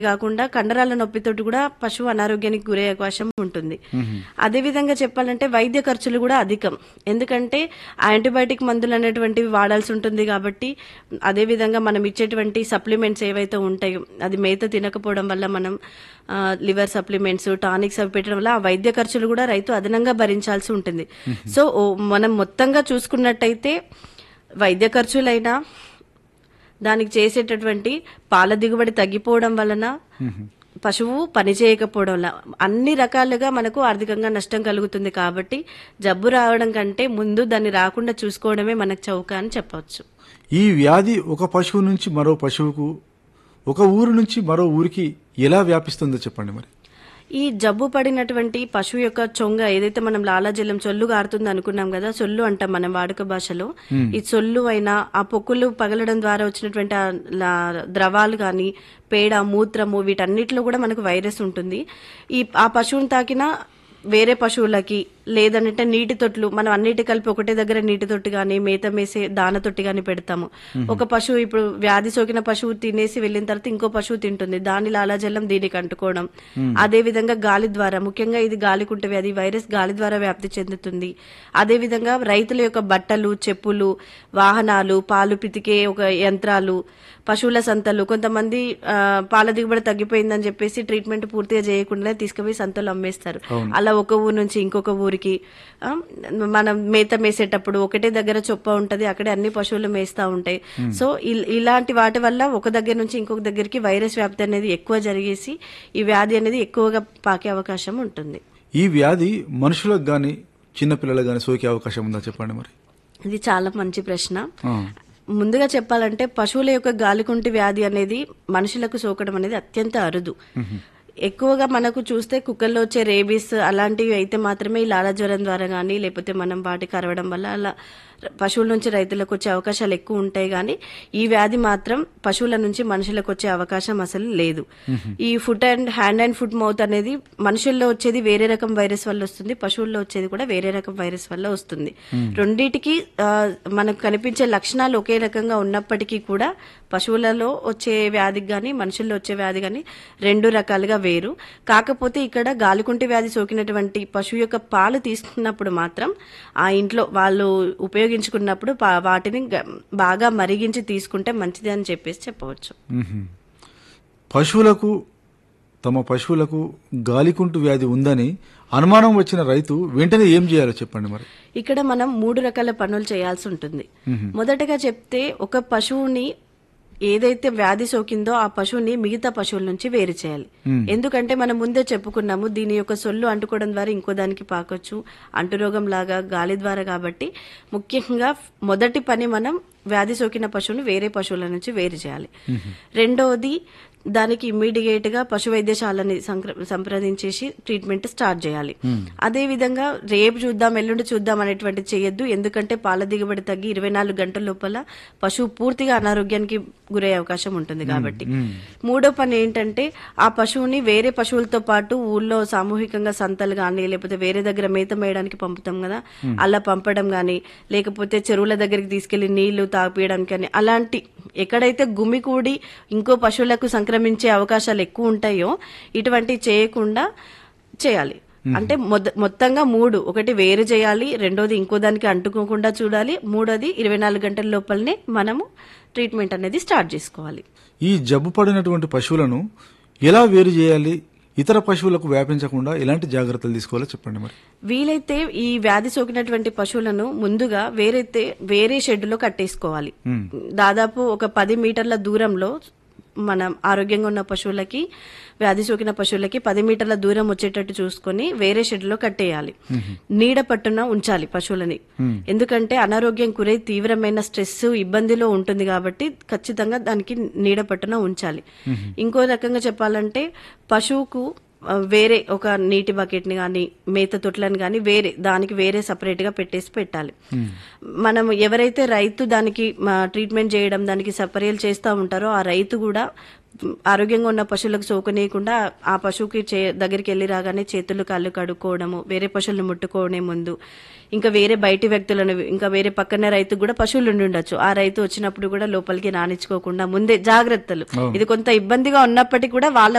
కాకుండా కండరాల నొప్పితోటి కూడా పశువు అనారోగ్యానికి గురయ్యే అవకాశం ఉంటుంది అదే విధంగా చెప్పాలంటే వైద్య ఖర్చులు కూడా అధికం ఎందుకంటే యాంటీబయాటిక్ మందులు అనేటువంటివి వాడాల్సి ఉంటుంది కాబట్టి అదే విధంగా మనం ఇచ్చేటువంటి సప్లిమెంట్స్ ఏవైతే ఉంటాయో అది మేత తినకపోవడం వల్ల మనం ఆ, లివర్ సప్లిమెంట్స్ టానిక్స్ అవి పెట్టడం వల్ల ఆ వైద్య ఖర్చులు కూడా రైతు అదనంగా భరించాల్సి ఉంటుంది సో ఓ, మనం మొత్తంగా చూసుకున్నట్టయితే వైద్య ఖర్చులైనా దానికి చేసేటటువంటి పాల దిగుబడి తగ్గిపోవడం వలన పశువు పని చేయకపోవడం వల్ల అన్ని రకాలుగా మనకు ఆర్థికంగా నష్టం కలుగుతుంది కాబట్టి జబ్బు రావడం కంటే ముందు దాన్ని రాకుండా చూసుకోవడమే మనకు చౌక అని చెప్పవచ్చు ఈ వ్యాధి ఒక పశువు నుంచి మరో పశువుకు ఒక ఊరు నుంచి మరో ఊరికి ఎలా వ్యాపిస్తుందో చెప్పండి మరి ఈ జబ్బు పడినటువంటి పశువు యొక్క చొంగ ఏదైతే మనం లాలాజలం చొల్లు గారుతుంది అనుకున్నాం కదా సొల్లు అంటాం మనం వాడుక భాషలో ఈ సొల్లు అయినా ఆ పొక్కులు పగలడం ద్వారా వచ్చినటువంటి ఆ లా- ద్రవాలు కానీ పేడ మూత్రము వీటన్నిటిలో కూడా మనకు వైరస్ ఉంటుంది ఈ ఆ పశువుని తాకిన వేరే పశువులకి లేదంటే నీటి తొట్లు మనం అన్నిటి కలిపి ఒకటే దగ్గర నీటి తొట్టి కానీ మేత మేసే దాన తొట్టి కానీ పెడతాము ఒక పశువు ఇప్పుడు వ్యాధి సోకిన పశువు తినేసి వెళ్ళిన తర్వాత ఇంకో పశువు తింటుంది దాని లాలాజలం దీనికి అంటుకోవడం అదే విధంగా గాలి ద్వారా ముఖ్యంగా ఇది గాలికుంట వ్యాధి వైరస్ గాలి ద్వారా వ్యాప్తి చెందుతుంది అదే విధంగా రైతుల యొక్క బట్టలు చెప్పులు వాహనాలు పాలు పితికే ఒక యంత్రాలు పశువుల సంతలు కొంతమంది ఆ, పాల దిగుబడి తగ్గిపోయిందని చెప్పేసి ట్రీట్మెంట్ పూర్తిగా చేయకుండానే తీసుకుపోయి సంతలు అమ్మేస్తారు అలా ఒక ఊరు నుంచి ఇంకొక ఊరికి ఆ, మనం మేత మేసేటప్పుడు ఒకటే దగ్గర చొప్ప ఉంటది అక్కడే అన్ని పశువులు మేస్తా ఉంటాయి సో ఇల్- ఇలాంటి వాటి వల్ల ఒక దగ్గర నుంచి ఇంకొక దగ్గరికి వైరస్ వ్యాప్తి అనేది ఎక్కువ జరిగేసి ఈ వ్యాధి అనేది ఎక్కువగా పాకే అవకాశం ఉంటుంది ఈ వ్యాధి మనుషులకు గాని చిన్నపిల్లలకు గాని సోకే అవకాశం ఉందా చెప్పండి మరి ఇది చాలా మంచి ప్రశ్న ఆ. ముందుగా చెప్పాలంటే పశువుల యొక్క గాలికుంటి వ్యాధి అనేది మనుషులకు సోకడం అనేది అత్యంత అరుదు ఎక్కువగా మనకు చూస్తే కుక్కల్లో వచ్చే రేబీస్ అలాంటివి అయితే మాత్రమే ఈ లాల జ్వరం ద్వారా కానీ లేకపోతే మనం వాటికి అరవడం వల్ల అలా పశువుల నుంచి రైతులకు వచ్చే అవకాశాలు ఎక్కువ ఉంటాయి కానీ ఈ వ్యాధి మాత్రం పశువుల నుంచి మనుషులకు వచ్చే అవకాశం అసలు లేదు ఈ foot and hand and foot mouth అనేది మనుషుల్లో వచ్చేది వేరే రకం వైరస్ వల్ల వస్తుంది పశువుల్లో వచ్చేది కూడా వేరే రకం వైరస్ వల్ల వస్తుంది రెండిటికి ఆ, మనకు కనిపించే లక్షణాలు ఒకే రకంగా ఉన్నప్పటికీ కూడా పశువులలో వచ్చే వ్యాధికి కానీ మనుషుల్లో వచ్చే వ్యాధి కానీ రెండు రకాలుగా వేరు కాకపోతే ఇక్కడ గాలికుంటి వ్యాధి సోకినటువంటి పశువు యొక్క పాలు తీసుకున్నప్పుడు మాత్రం ఆ ఇంట్లో వాళ్ళు ఉపయోగించుకున్నప్పుడు పా- వాటిని గ- బాగా మరిగించి తీసుకుంటే మంచిది అని చెప్పేసి చెప్పవచ్చు మ్మ్. పశువులకు తమ పశువులకు గాలికుంటు వ్యాధి ఉందని అనుమానం వచ్చిన రైతు వెంటనే ఏం చేయాలో చెప్పండి మరి ఇక్కడ మనం మూడు రకాల పనులు చేయాల్సి ఉంటుంది మొదటగా చెప్తే ఒక పశువుని ఏదైతే వ్యాధి సోకిందో ఆ పశువుని మిగతా పశువుల నుంచి వేరు చేయాలి ఎందుకంటే మనం ముందే చెప్పుకున్నాము దీని యొక్క సొల్లు అంటుకోవడం ద్వారా ఇంకో దానికి పాకొచ్చు అంటురోగం లాగా గాలి ద్వారా కాబట్టి ముఖ్యంగా మొదటి పని మనం వ్యాధి సోకిన పశువుని వేరే పశువుల నుంచి వేరు చేయాలి రెండవది దానికి ఇమ్మీడియట్ గా పశు వైద్యశాలని సంక్ర- సంప్రదించేసి ట్రీట్మెంట్ స్టార్ట్ చేయాలి అదే విధంగా రేపు చూద్దాం ఎల్లుండి చూద్దాం అనేటువంటి చేయొద్దు ఎందుకంటే పాల దిగుబడి తగ్గి ఇరవై నాలుగు గంటల లోపల పశువు పూర్తిగా అనారోగ్యానికి గురయ్యే అవకాశం ఉంటుంది కాబట్టి మూడో పని ఏంటంటే ఆ పశువుని వేరే పశువులతో పాటు ఊళ్ళో సామూహికంగా సంతలు కానీ లేకపోతే వేరే దగ్గర మేత మేయడానికి పంపుతాం కదా అలా పంపడం కానీ లేకపోతే చెరువుల దగ్గరికి తీసుకెళ్లి నీళ్లు తాపియడానికి కానీ అలాంటి ఎక్కడైతే గుమికూడి ఇంకో పశువులకు సంక్రమించే అవకాశాలు ఎక్కువ ఉంటాయో ఇటువంటి చేయకుండా చేయాలి అంటే మొద- మొత్తంగా మూడు ఒకటి వేరు చేయాలి రెండోది ఇంకో దానికి అంటుకోకుండా చూడాలి మూడోది ఇరవై నాలుగు గంటల లోపలనే మనము ట్రీట్మెంట్ అనేది స్టార్ట్ చేసుకోవాలి ఈ జబ్బు పడినటువంటి పశువులను ఎలా వేరు చేయాలి ఇతర పశువులకు వ్యాపించకుండా ఎలాంటి జాగ్రత్తలు తీసుకోవాలో చెప్పండి మరి వీలైతే ఈ వ్యాధి సోకినటువంటి పశువులను ముందుగా వేరైతే వేరే షెడ్లో కట్టేసుకోవాలి దాదాపు ఒక పది మీటర్ల దూరంలో మనం ఆరోగ్యంగా ఉన్న పశువులకి వ్యాధి సోకిన పశువులకి పది మీటర్ల దూరం వచ్చేటట్టు చూసుకొని వేరే షెడ్లో కట్టేయాలి నీడ పట్టున ఉంచాలి పశువులని ఎందుకంటే అనారోగ్యం గురై తీవ్రమైన స్ట్రెస్ ఇబ్బందిలో ఉంటుంది కాబట్టి ఖచ్చితంగా దానికి నీడ పట్టున ఉంచాలి ఇంకో రకంగా చెప్పాలంటే పశువుకు ఆ, వేరే ఒక నీటి బకెట్ ని కానీ మేత తొట్లని కానీ వేరే దానికి వేరే సపరేట్ గా పెట్టేసి పెట్టాలి మనం ఎవరైతే రైతు దానికి ట్రీట్మెంట్ చేయడం దానికి సపరేలు చేస్తూ ఉంటారో ఆ రైతు కూడా ఆరోగ్యంగా ఉన్న పశువులకు సోకనీయకుండా ఆ పశువుకి చే దగ్గరికి వెళ్ళి రాగానే చేతులు కాళ్ళు కడుక్కోవడము వేరే పశువులను ముట్టుకోనే ముందు ఇంకా వేరే బయటి వ్యక్తులను ఇంకా వేరే పక్కన రైతు కూడా పశువులు ఉండి ఉండొచ్చు ఆ రైతు వచ్చినప్పుడు కూడా లోపలికి రానిచ్చుకోకుండా ముందే జాగ్రత్తలు ఇది కొంత ఇబ్బందిగా ఉన్నప్పటికీ కూడా వాళ్ళ